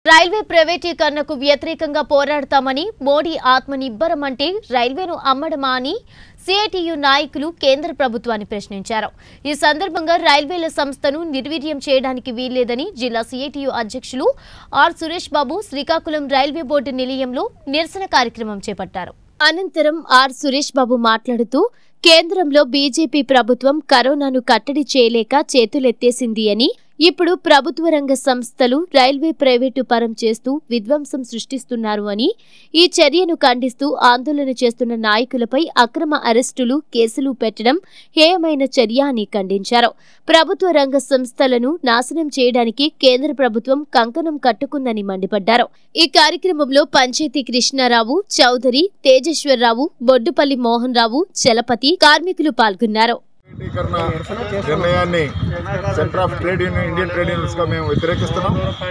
railway ప్రైవేటీకరణకు వ్యతిరేకంగా పోరాడతామని మోడీ ఆత్మనిబ్బరం అంటే రైల్వేను అమ్మడమా అని సిఐటియు నాయకులు కేంద్ర ప్రభుత్వాన్ని ప్రశ్నించారు ఈ సందర్భంగా రైల్వేల సంస్థను నిర్వీర్యం చేయడానికి వీల్లేదని జిల్లా సిఐటియు అధ్యక్షులు R Suresh Babu Srikakulam railway board నిలయంలో నిరసన కార్యక్రమం చేపట్టారు అనంతరం ఆర్ సురేష్ బాబు మాట్లాడుతూ కేంద్రంలో బీజేపీ ప్రభుత్వం కరోనాను కట్టడి చేయలేక చేతులెత్తేసింది అని ఇప్పుడు ప్రభుత్వ రంగ సంస్థలు రైల్వే ప్రైవేటు పరం చేస్తూ విధ్వంసం సృష్టిస్తున్నారు అని ఈ చర్యను ఖండిస్తూ ఆందోళన చేస్తున్న నాయకులపై అక్రమ అరెస్టులు కేసులు పెట్టడం హేయమైన చర్య అని ఖండించారు ప్రభుత్వ రంగ సంస్థలను నాశనం చేయడానికి కేంద్ర ప్రభుత్వం కంకణం కట్టుకుందని మండిపడ్డారు ఈ కార్యక్రమంలో పంచాయతీ కృష్ణారావు చౌదరి తేజేశ్వరరావు బొడ్డుపల్లి మోహన్ రావు చలపతి కార్మికులు పాల్గొన్నారు ప్రైవేటీకరణ నిర్ణయాన్ని centre of trade union Indian trade యూనియన్స్గా మేము వ్యతిరేకిస్తున్నాం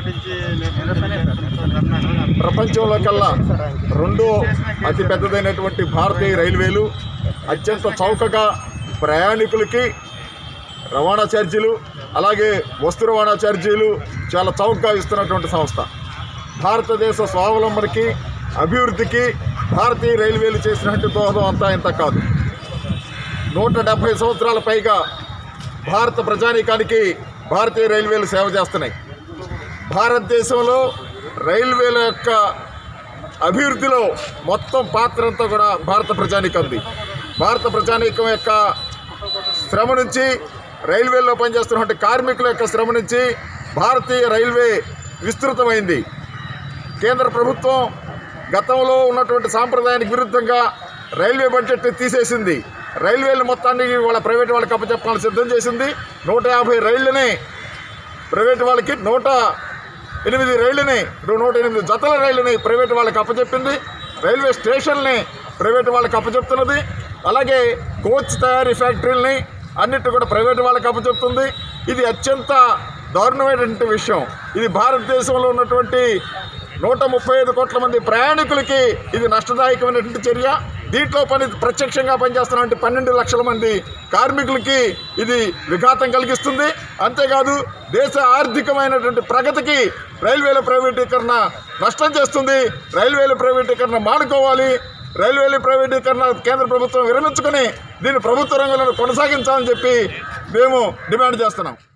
ప్రపంచంలోకెల్లా రెండో అతి పెద్దదైనటువంటి భారతీయ రైల్వేలు అత్యంత చౌకగా ప్రయాణికులకి రవాణా ఛార్జీలు అలాగే వస్తు రవాణా ఛార్జీలు చాలా చౌకగా ఇస్తున్నటువంటి సంస్థ భారతదేశ స్వావలంబనకి అభివృద్ధికి భారతీయ రైల్వేలు చేసినటువంటి దోహదం అంతా ఇంత కాదు నూట డెబ్భై సంవత్సరాల పైగా భారత ప్రజానీకానికి భారతీయ రైల్వేలు సేవ చేస్తున్నాయి భారతదేశంలో రైల్వేల యొక్క అభివృద్ధిలో మొత్తం పాత్ర అంతా కూడా భారత ప్రజానీకంది భారత ప్రజానీకం యొక్క శ్రమ నుంచి రైల్వేల్లో పనిచేస్తున్నటువంటి కార్మికుల యొక్క శ్రమ నుంచి భారతీయ రైల్వే విస్తృతమైంది కేంద్ర ప్రభుత్వం గతంలో ఉన్నటువంటి సాంప్రదాయానికి విరుద్ధంగా రైల్వే బడ్జెట్ని తీసేసింది రైల్వేలు మొత్తాన్ని వాళ్ళ ప్రైవేట్ వాళ్ళకి అప్పచెప్పాలని సిద్ధం చేసింది నూట యాభై రైళ్లని ప్రైవేట్ వాళ్ళకి నూట ఎనిమిది రైళ్ళని నూట ఎనిమిది జతల రైళ్ళని ప్రైవేట్ వాళ్ళకి అప్పచెప్పింది రైల్వే స్టేషన్ని ప్రైవేట్ వాళ్ళకి అప్పచెప్తున్నది అలాగే కోచ్ తయారీ ఫ్యాక్టరీలని అన్నిటి కూడా ప్రైవేట్ వాళ్ళకి అప్పచెప్తుంది ఇది అత్యంత దారుణమైనటువంటి విషయం ఇది భారతదేశంలో ఉన్నటువంటి నూట ముప్పై ఐదు కోట్ల మంది ప్రయాణికులకి ఇది నష్టదాయకమైనటువంటి చర్య దీంట్లో పని ప్రత్యక్షంగా పనిచేస్తున్నటువంటి పన్నెండు లక్షల మంది కార్మికులకి ఇది విఘాతం కలిగిస్తుంది అంతేకాదు దేశ ఆర్థికమైనటువంటి ప్రగతికి రైల్వేల ప్రైవేటీకరణ నష్టం చేస్తుంది రైల్వేల ప్రైవేటీకరణ మానుకోవాలి రైల్వేల ప్రైవేటీకరణ కేంద్ర ప్రభుత్వం విరమించుకొని దీన్ని ప్రభుత్వ రంగంలో కొనసాగించాలని చెప్పి మేము డిమాండ్ చేస్తున్నాం